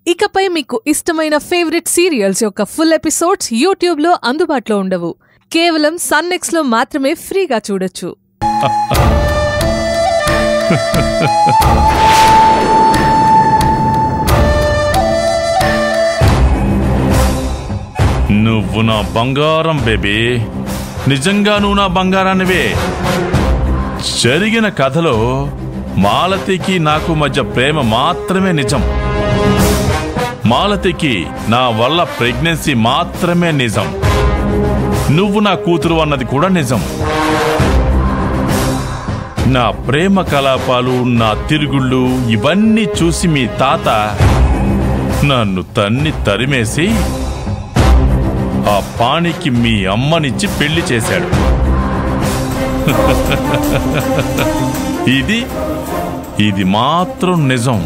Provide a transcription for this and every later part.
ఇకపై మీకు ఇష్టమైన ఫేవరెట్ సీరియల్స్ యొక్క ఫుల్ ఎపిసోడ్స్ యూట్యూబ్లో అందుబాటులో ఉండవు కేవలం సన్నెక్స్లో మాత్రమే ఫ్రీగా చూడొచ్చు నువ్వు నా బంగారం బేబీ నిజంగా నువ్వు నా బంగారానివే జరిగిన కథలో మాలతికి నాకు మధ్య ప్రేమ మాత్రమే నిజం మాలతికి నా వల్ల ప్రెగ్నెన్సీ మాత్రమే నిజం నువ్వు నా కూతురు అన్నది కూడా నిజం నా ప్రేమ కలాపాలు నా తిరుగుళ్ళు ఇవన్నీ చూసి మీ తాత నన్ను తన్ని తరిమేసి ఆ పానికి మీ అమ్మనిచ్చి పెళ్లి చేశాడు ఇది ఇది మాత్రం నిజం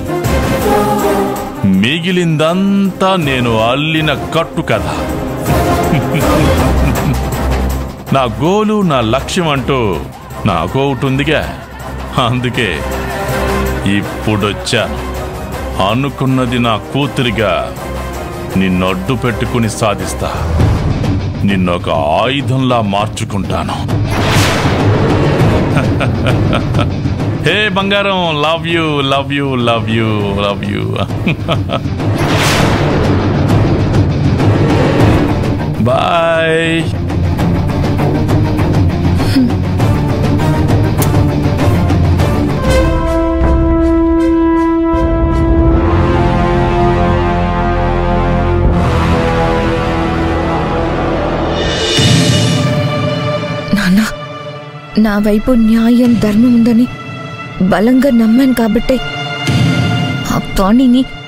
మిగిలిందంతా నేను అల్లిన కట్టు కథ నా గోలు నా లక్ష్యం అంటూ నాకు ఒకటి ఉందిగా అందుకే ఇప్పుడొచ్చా అనుకున్నది నా కూతురిగా నిన్నొడ్డు పెట్టుకుని సాధిస్తా నిన్నొక ఆయుధంలా మార్చుకుంటాను హే బంగారం love you love you love you love you bye నాన్న నా వైపు న్యాయం ధర్మం ఉందని బలంగా నమ్మాను కాబట్టే ఆ పాణిని